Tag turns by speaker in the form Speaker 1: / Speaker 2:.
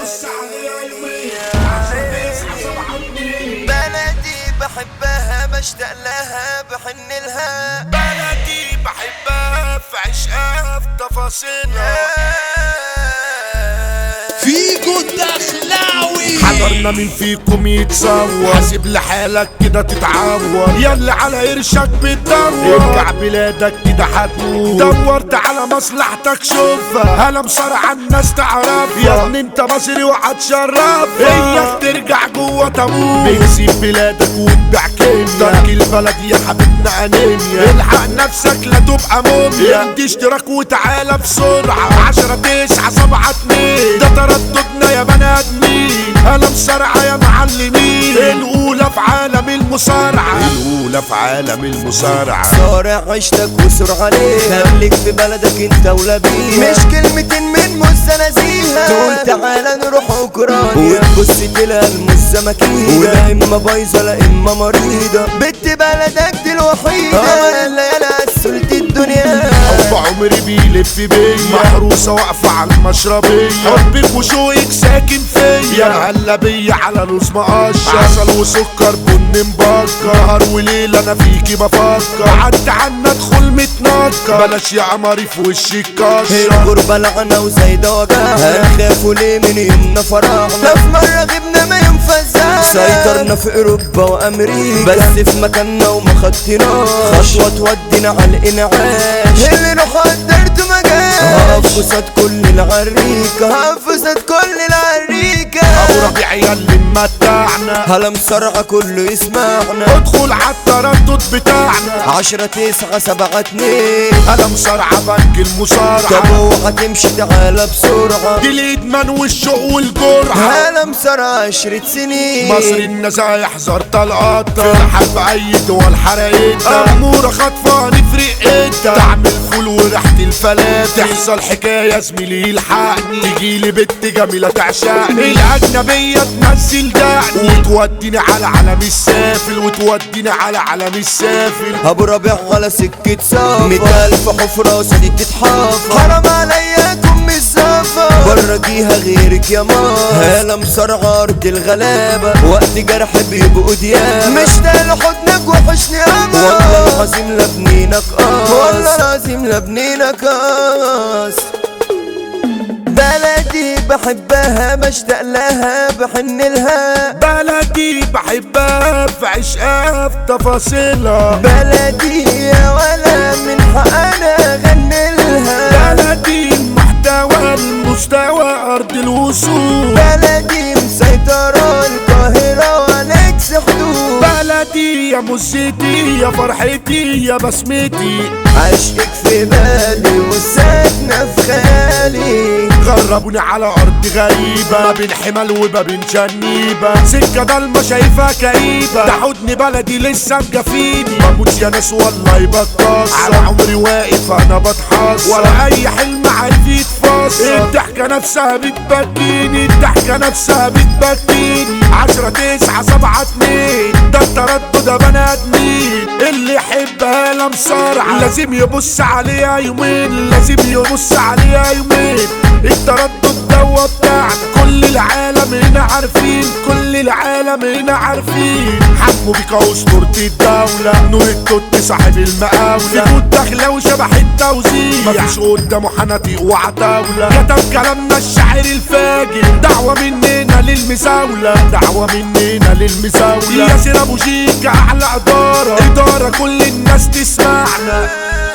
Speaker 1: يبص عليها يوميا عشان يصحى صبح اتنين
Speaker 2: بلدي بحبها بشتاق لها بحن لها
Speaker 1: بلدي بحبها في عشقها في تفاصيلها
Speaker 3: فيجو الدخلاوي
Speaker 1: حضرنا مين فيكم يتصور حاسب لحالك كده تتعور ياللي على قرشك بتدور ارجع بلادك كده هتموت دورت على مصلحتك شوفها هلا مصارع الناس تعرف يا ابني انت مصري وهتشرف اياك ترجع جوه تموت بتسيب بلادك وتبيع كيميا ترك البلد يا حبيبنا انيميا الحق نفسك لا تبقى موميا ادي اشتراك وتعالى بسرعة عشرة تسعة سبعة اتنين ده ترددنا يا بني ادمين انا مسرعة يا معلمين الاولى في عالم المصارعة الاولى في عالم المصارعة
Speaker 2: صارع عيشتك وسر عليك خليك في بلدك انت ولا بيها مش كلمتين من مستنزيها تقول تعالى نروح اوكرانيا وتبص تلاقي المزمكية ولا اما بايظة لا اما مريضة بنت بلدك دي الوحيدة الليالي سلطة الدنيا
Speaker 1: حب عمري بيلف بيا محروسة واقفة على المشربية حبك وشوقك ساكن فيا يا هلا بيا على لوز مقشر عسل وسكر بن مبكر نهار وليل انا فيكي بفكر عدت عنا ادخل متنكر بلاش يا قمري في وشك كشر
Speaker 2: الغربة لعنة وزايدة وجعها هنخافوا ليه من يومنا فرحنا لا في مرة غبنا ما ينفزعنا سيطرنا في اوروبا وامريكا بس في مكاننا وما خدتناش خطوة تودينا على الانعاش اللي روح قدرته ما جاش هقف قصاد كل العريكة هقف قصاد كل العريكة
Speaker 1: ابو ربيع يا اللي ممتعنا
Speaker 2: هلا مسرعة كله يسمعنا
Speaker 1: ادخل على التردد بتاعنا
Speaker 2: عشرة تسعة سبعة اتنين
Speaker 1: انا مصارعة بنك
Speaker 2: طب
Speaker 1: المصارعة
Speaker 2: اوعى تمشي تعالى بسرعة
Speaker 1: دي الادمان والشوق والجرعة
Speaker 2: هلا مسرعة عشرة سنين
Speaker 1: مصر النزايح زار طلقات الحرب اي دول حرقتها اموره خاطفه نفرق انت تعمل فول وريحه الفلات تحصل حكايه زميلي يلحقني تجيلي بنت جميله تعشقني الاجنبيه تنزل دقني وتوديني على علم السافل وتوديني على علم السافل
Speaker 2: ابو ربيع على سكة سافر مية الف حفرة وسدي تتحافر حرام عليا كم الزفر بره جيها غيرك يا ماما هلا مسرعة ارض الغلابة وقت جرح بيبقوا ديابة مشتاق لحضنك وحشني اما والله العظيم لبنينك قاس والله العظيم لبنينك قاس بلدي بحبها بشتاق لها بحن لها
Speaker 1: بلدي بحبها في عشقها في تفاصيلها
Speaker 2: بلدي يا ولا من حق انا اغني لها
Speaker 1: بلدي المحتوى المستوى ارض الوصول
Speaker 2: بلدي مسيطرة القاهرة ونكس حدود
Speaker 1: بلدي يا مزتي يا فرحتي يا بسمتي
Speaker 2: عشقك في بالي وساكنة في خيالي
Speaker 1: غربوني على ارض غريبة ما بين حمل وما بين جنيبة سكة ضلمة شايفها كئيبة ده حضن بلدي لسه مجفيني بموت يا ناس والله بتكسر على عمري واقف انا بتحصر ولا اي حلم عارف يتفسر الضحكة نفسها بتبكيني الضحكة نفسها بتبكيني عشرة تسعة سبعة اتنين ده التردد يا بني ادمين اللي يحبها لا مصارعة لازم يبص عليها يومين لازم يبص عليها يومين التردد دوا بتاعنا كل العالم هنا عارفين كل العالم هنا عارفين حمو بيكا اسطورة الدولة نور التوت صاحب المقاولة فيكو الدخلة وشبح التوزيع مفيش قدامه حنطيق وعتاولة كتب كلامنا الشاعر الفاجر دعوة مننا للمساولة دعوة مننا للمساولة ياسر ابو شيكا اعلى ادارة ادارة كل الناس تسمعنا